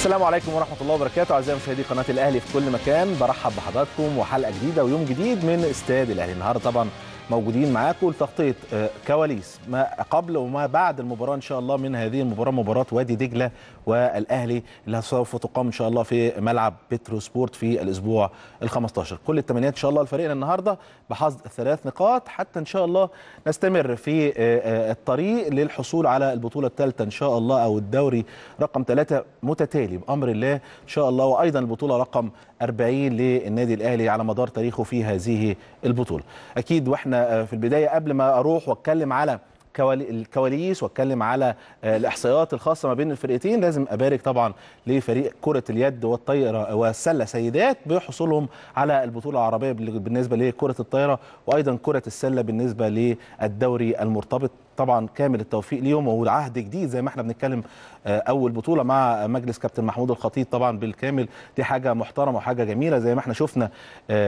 السلام عليكم ورحمة الله وبركاته أعزائي مشاهدي قناة الأهلي في كل مكان برحب بحضراتكم وحلقة جديدة ويوم جديد من استاد الأهلي النهاردة طبعا موجودين معاكم لتغطية آه، كواليس ما قبل وما بعد المباراة إن شاء الله من هذه المباراة مباراة وادي دجلة والأهلي اللي سوف تقام إن شاء الله في ملعب بترو سبورت في الأسبوع ال 15 كل التمنيات إن شاء الله لفريقنا النهاردة بحصد الثلاث نقاط حتى إن شاء الله نستمر في آه، آه، الطريق للحصول على البطولة الثالثة إن شاء الله أو الدوري رقم ثلاثة متتالي بأمر الله إن شاء الله وأيضا البطولة رقم 40 للنادي الأهلي على مدار تاريخه في هذه البطولة أكيد وإحنا آه، في البداية قبل ما أروح وأتكلم على كوالي- الكواليس واتكلم على آه، الاحصائيات الخاصه ما بين الفرقتين لازم ابارك طبعا لفريق كره اليد والطايره والسله سيدات بحصولهم على البطوله العربيه بال- بالنسبه لكره الطايره وايضا كره السله بالنسبه للدوري المرتبط طبعا كامل التوفيق ليهم والعهد جديد زي ما احنا بنتكلم آه، اول بطوله مع مجلس كابتن محمود الخطيب طبعا بالكامل دي حاجه محترمه وحاجه جميله زي ما احنا شفنا آه،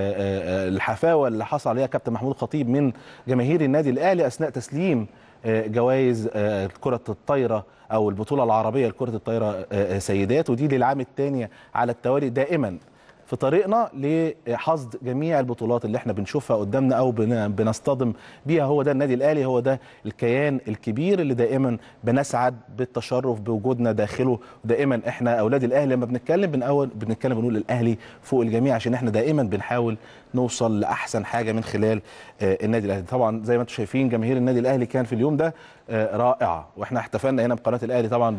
آه، آه، الحفاوه اللي حصل عليها كابتن محمود الخطيب من جماهير النادي الاهلي اثناء تسليم آه، جوائز آه، كرة الطايرة أو البطولة العربية لكرة الطايرة آه، آه، سيدات ودي للعام الثاني على التوالي دائما في طريقنا لحصد جميع البطولات اللي احنا بنشوفها قدامنا او بن- بنصطدم بيها هو ده النادي الاهلي هو ده الكيان الكبير اللي دائما بنسعد بالتشرف بوجودنا داخله دائما احنا اولاد الاهلي لما بنتكلم بنقول بنتكلم بنقول الاهلي فوق الجميع عشان احنا دائما بنحاول نوصل لاحسن حاجه من خلال آه، النادي الاهلي طبعا زي ما انتم شايفين جماهير النادي الاهلي كان في اليوم ده آه، رائعه واحنا احتفلنا هنا بقناه الاهلي طبعا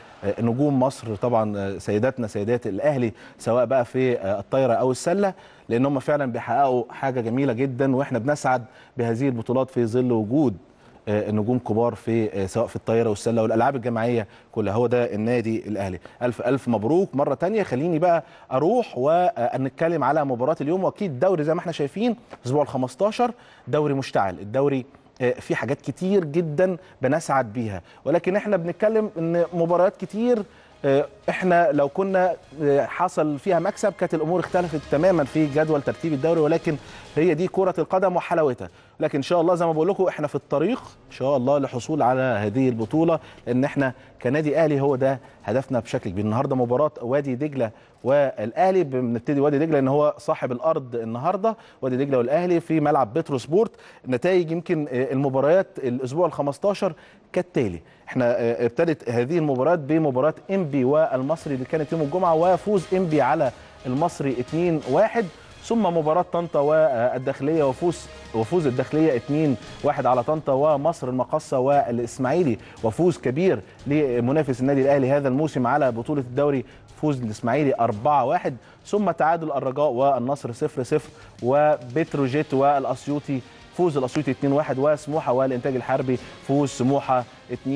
بنجوم مصر طبعا آه، سيداتنا سيدات الاهلي سواء بقى في آه، الطايره او السله لان هم فعلا بيحققوا حاجه جميله جدا واحنا بنسعد بهذه البطولات في ظل وجود آه، نجوم كبار في آه، سواء في الطايره والسله والالعاب الجماعيه كلها هو ده النادي الاهلي الف الف مبروك مره تانية خليني بقى اروح ونتكلم على مباراه اليوم واكيد الدوري زي ما احنا شايفين الاسبوع ال 15 دوري مشتعل الدوري آه، في حاجات كتير جدا بنسعد بيها ولكن احنا بنتكلم ان مباريات كتير آه، احنا لو كنا آه، حصل فيها مكسب كانت الامور اختلفت تماما في جدول ترتيب الدوري ولكن هي دي كره القدم وحلاوتها لكن ان شاء الله زي ما بقول لكم احنا في الطريق ان شاء الله للحصول على هذه البطوله لان احنا كنادي اهلي هو ده هدفنا بشكل كبير النهارده مباراه وادي دجله والاهلي بنبتدي وادي دجله ان هو صاحب الارض النهارده وادي دجله والاهلي في ملعب بترو سبورت النتائج يمكن آه، المباريات الاسبوع ال 15 كالتالي احنا آه، ابتدت هذه المباريات بمباراه انبي والمصري اللي كانت يوم الجمعه وفوز انبي على المصري 2-1 ثم مباراة طنطا والداخلية وفوز وفوز الداخلية 2-1 على طنطا ومصر المقصة والإسماعيلي وفوز كبير لمنافس النادي الأهلي هذا الموسم على بطولة الدوري فوز الإسماعيلي 4-1 ثم تعادل الرجاء والنصر 0-0 وبتروجيت والأسيوطي فوز الاسيوطي 2-1 وسموحه والانتاج الحربي فوز سموحه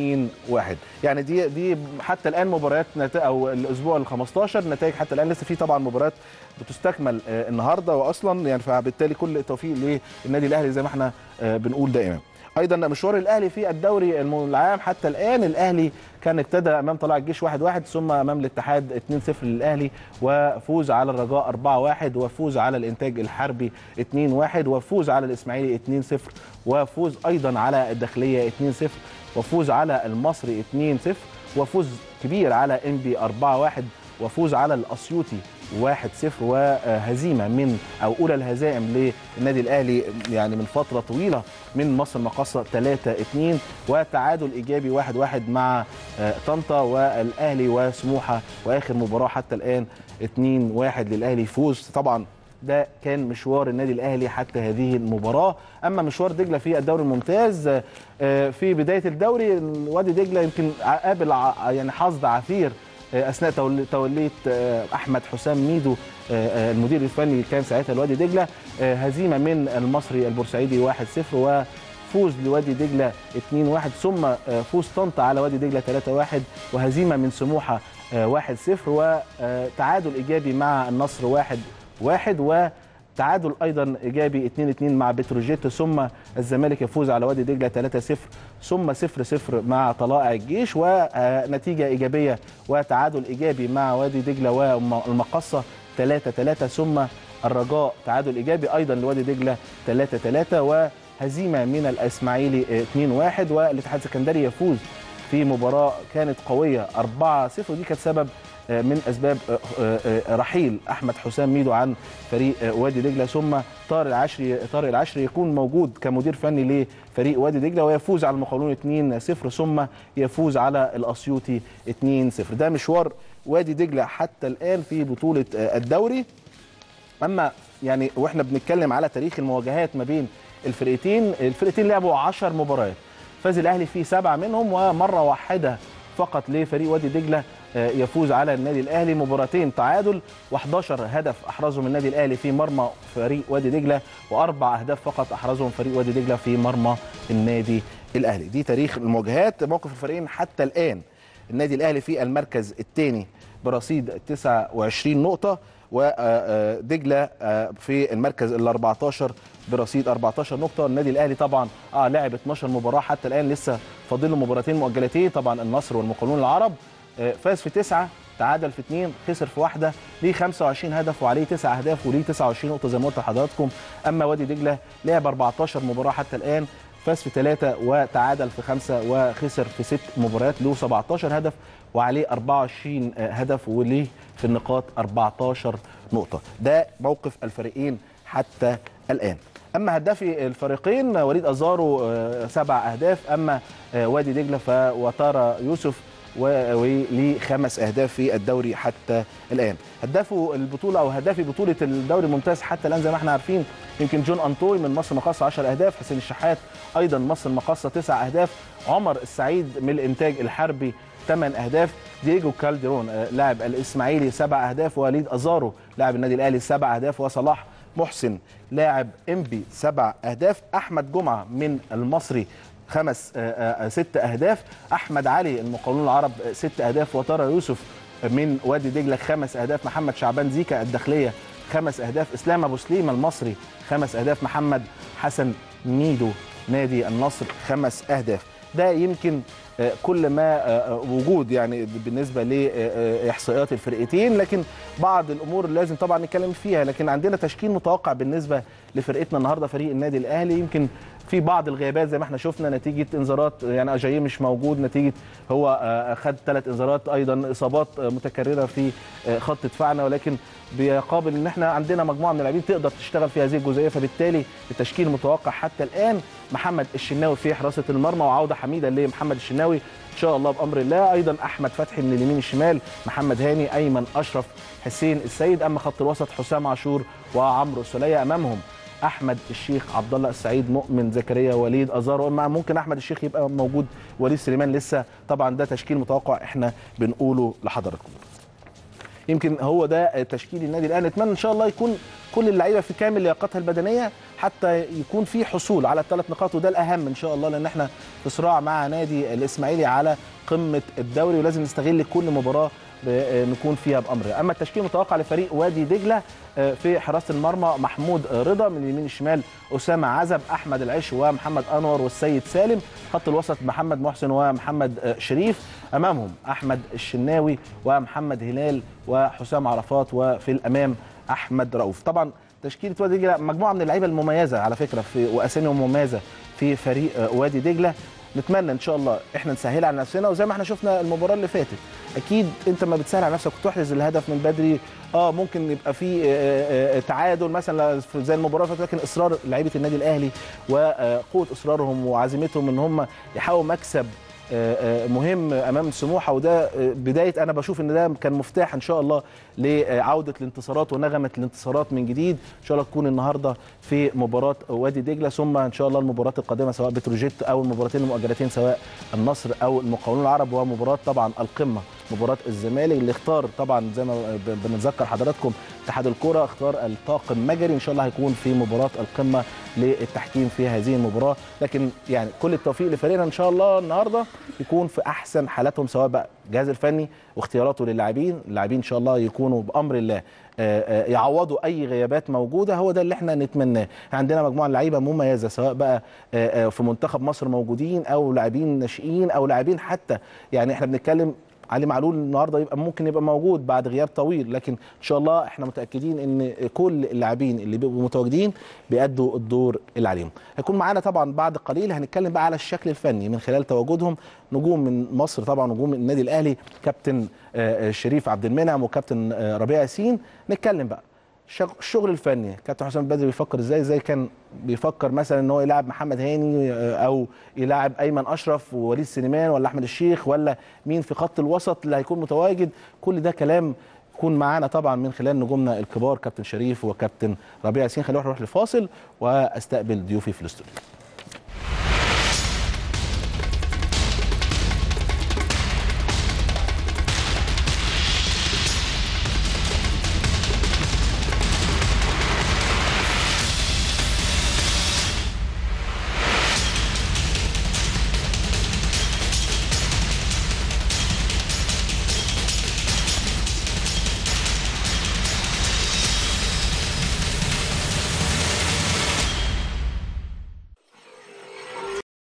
2-1 يعني دي دي حتى الان مباريات نت- او الاسبوع ال 15 نتائج حتى الان لسه في طبعا مباريات بتستكمل آه، النهارده واصلا يعني فبالتالي كل التوفيق للنادي الاهلي زي ما احنا آه، بنقول دائما ايضا مشوار الاهلي في الدوري الم- العام حتى الان الاهلي كان ابتدى امام طلائع الجيش 1-1 ثم امام الاتحاد 2-0 للاهلي وفوز على الرجاء 4-1 وفوز على الانتاج الحربي 2-1 وفوز على الاسماعيلي 2-0 وفوز ايضا على الداخليه 2-0 وفوز على المصري 2-0 وفوز كبير على انبي 4-1 وفوز على الاسيوطي 1-0 وهزيمه من او اولى الهزائم للنادي الاهلي يعني من فتره طويله من مصر المقاصه 3-2 وتعادل ايجابي 1-1 مع آه، طنطا والاهلي وسموحه واخر مباراه حتى الان 2-1 للاهلي فوز طبعا ده كان مشوار النادي الاهلي حتى هذه المباراه اما مشوار دجله في الدوري الممتاز آه، في بدايه الدوري وادي دجله يمكن قابل ع- يعني حظ عثير آه، اثناء تول- توليه آه، احمد حسام ميدو آه، آه، المدير الفني كان ساعتها لوادي دجله آه، هزيمه من المصري البورسعيدي 1-0 وفوز لوادي دجله 2-1 ثم آه، فوز طنطا على وادي دجله 3-1 وهزيمه من سموحه آه، 1-0 وتعادل ايجابي مع النصر 1 1 وتعادل ايضا ايجابي 2 2 مع بتروجيت ثم الزمالك يفوز على وادي دجله 3 0 ثم 0 0 مع طلائع الجيش ونتيجه ايجابيه وتعادل ايجابي مع وادي دجله والمقصه 3 3 ثم الرجاء تعادل ايجابي ايضا لوادي دجله 3 3 وهزيمه من الاسماعيلي 2 1 والاتحاد السكندري يفوز في مباراه كانت قويه 4 0 ودي كانت سبب من اسباب رحيل احمد حسام ميدو عن فريق وادي دجله ثم طارق العشري طارق العشري يكون موجود كمدير فني لفريق وادي دجله ويفوز على المقاولون 2-0 ثم يفوز على الاسيوطي 2-0 ده مشوار وادي دجله حتى الان في بطوله الدوري اما يعني واحنا بنتكلم على تاريخ المواجهات ما بين الفرقتين الفرقتين لعبوا 10 مباريات فاز الاهلي في سبعه منهم ومره واحده فقط لفريق وادي دجله يفوز على النادي الاهلي مباراتين تعادل و11 هدف احرزهم النادي الاهلي في مرمى فريق وادي دجله واربع اهداف فقط احرزهم فريق وادي دجله في مرمى النادي الاهلي دي تاريخ المواجهات موقف الفريقين حتى الان النادي الاهلي في المركز الثاني برصيد 29 نقطه ودجله في المركز ال 14 برصيد 14 نقطه النادي الاهلي طبعا اه لعب 12 مباراه حتى الان لسه فاضل له مباراتين مؤجلتين طبعا النصر والمقاولون العرب فاز في تسعه تعادل في اثنين خسر في واحده ليه 25 هدف وعليه تسع اهداف وليه 29 نقطه زي ما قلت لحضراتكم اما وادي دجله لعب 14 مباراه حتى الان فاز في ثلاثة وتعادل في خمسة وخسر في ست مباريات له 17 هدف وعليه 24 هدف وليه في النقاط 14 نقطة ده موقف الفريقين حتى الآن أما هدافي الفريقين وليد أزارو سبع أهداف أما وادي دجلة فوتارا يوسف وليه خمس اهداف في الدوري حتى الان هدافه البطوله او هدافي بطوله الدوري الممتاز حتى الان زي ما احنا عارفين يمكن جون انطوي من مصر مقاصه 10 اهداف حسين الشحات ايضا مصر مقاصه 9 اهداف عمر السعيد من الانتاج الحربي 8 اهداف دييجو كالديرون لاعب الاسماعيلي 7 اهداف وليد ازارو لاعب النادي الاهلي 7 اهداف وصلاح محسن لاعب انبي 7 اهداف احمد جمعه من المصري خمس ست اهداف احمد علي المقاولون العرب ست اهداف وترى يوسف من وادي دجله خمس اهداف محمد شعبان زيكا الداخليه خمس اهداف اسلام ابو سليم المصري خمس اهداف محمد حسن ميدو نادي النصر خمس اهداف ده يمكن كل ما وجود يعني بالنسبه لاحصائيات الفرقتين لكن بعض الامور لازم طبعا نتكلم فيها لكن عندنا تشكيل متوقع بالنسبه لفرقتنا النهارده فريق النادي الاهلي يمكن في بعض الغيابات زي ما احنا شفنا نتيجه انذارات يعني اجاييه مش موجود نتيجه هو خد ثلاث انذارات ايضا اصابات متكرره في خط دفاعنا ولكن بيقابل ان احنا عندنا مجموعه من اللاعبين تقدر تشتغل في هذه الجزئيه فبالتالي التشكيل متوقع حتى الان محمد الشناوي في حراسه المرمى وعوده حميده لمحمد الشناوي ان شاء الله بامر الله ايضا احمد فتحي من اليمين الشمال محمد هاني ايمن اشرف حسين السيد اما خط الوسط حسام عاشور وعمرو السوليه امامهم احمد الشيخ عبد الله السعيد مؤمن زكريا وليد ازارو اما ممكن احمد الشيخ يبقى موجود وليد سليمان لسه طبعا ده تشكيل متوقع احنا بنقوله لحضراتكم يمكن هو ده تشكيل النادي الاهلي نتمنى ان شاء الله يكون كل اللعيبه في كامل لياقتها البدنيه حتى يكون في حصول على الثلاث نقاط وده الاهم ان شاء الله لان احنا في صراع مع نادي الاسماعيلي على قمه الدوري ولازم نستغل كل مباراه نكون فيها بامر اما التشكيل المتوقع لفريق وادي دجله في حراسه المرمى محمود رضا من اليمين الشمال اسامه عزب احمد العش ومحمد انور والسيد سالم خط الوسط محمد محسن ومحمد شريف امامهم احمد الشناوي ومحمد هلال وحسام عرفات وفي الامام احمد رؤوف طبعا تشكيله وادي دجله مجموعه من اللعيبه المميزه على فكره في واساميهم مميزه في فريق وادي دجله نتمنى ان شاء الله احنا نسهل على نفسنا وزي ما احنا شفنا المباراه اللي فاتت اكيد انت ما بتسهل على نفسك وتحرز الهدف من بدري اه ممكن يبقى في تعادل مثلا زي المباراه اللي فاتت لكن اصرار لعيبه النادي الاهلي وقوه اصرارهم وعزيمتهم ان هم يحاولوا مكسب مهم امام سموحه وده بدايه انا بشوف ان ده كان مفتاح ان شاء الله لعوده الانتصارات ونغمه الانتصارات من جديد ان شاء الله تكون النهارده في مباراه وادي دجله ثم ان شاء الله المباراه القادمه سواء بتروجيت او المباراتين المؤجلتين سواء النصر او المقاولون العرب ومباراه طبعا القمه مباراه الزمالك اللي اختار طبعا زي ما بنتذكر حضراتكم اتحاد الكره اختار الطاقم مجري ان شاء الله هيكون في مباراه القمه للتحكيم في هذه المباراه لكن يعني كل التوفيق لفريقنا ان شاء الله النهارده يكون في احسن حالاتهم سواء بقى الجهاز الفني واختياراته للاعبين اللاعبين ان شاء الله يكونوا بامر الله يعوضوا اي غيابات موجوده هو ده اللي احنا نتمناه عندنا مجموعه لعيبه مميزه سواء بقى في منتخب مصر موجودين او لاعبين ناشئين او لاعبين حتى يعني احنا بنتكلم علي معلول النهارده يبقى ممكن يبقى موجود بعد غياب طويل لكن ان شاء الله احنا متاكدين ان كل اللاعبين اللي بيبقوا متواجدين بيأدوا الدور اللي عليهم هيكون معانا طبعا بعد قليل هنتكلم بقى على الشكل الفني من خلال تواجدهم نجوم من مصر طبعا نجوم النادي الاهلي كابتن آه، شريف عبد المنعم وكابتن آه، ربيع ياسين نتكلم بقى شغ- الشغل الفني كابتن حسام البدري بيفكر ازاي ازاي كان بيفكر مثلا ان هو يلعب محمد هاني آه، او يلعب ايمن اشرف ووليد سليمان ولا احمد الشيخ ولا مين في خط الوسط اللي هيكون متواجد كل ده كلام يكون معانا طبعا من خلال نجومنا الكبار كابتن شريف وكابتن ربيع ياسين خلينا نروح لفاصل واستقبل ضيوفي في الاستوديو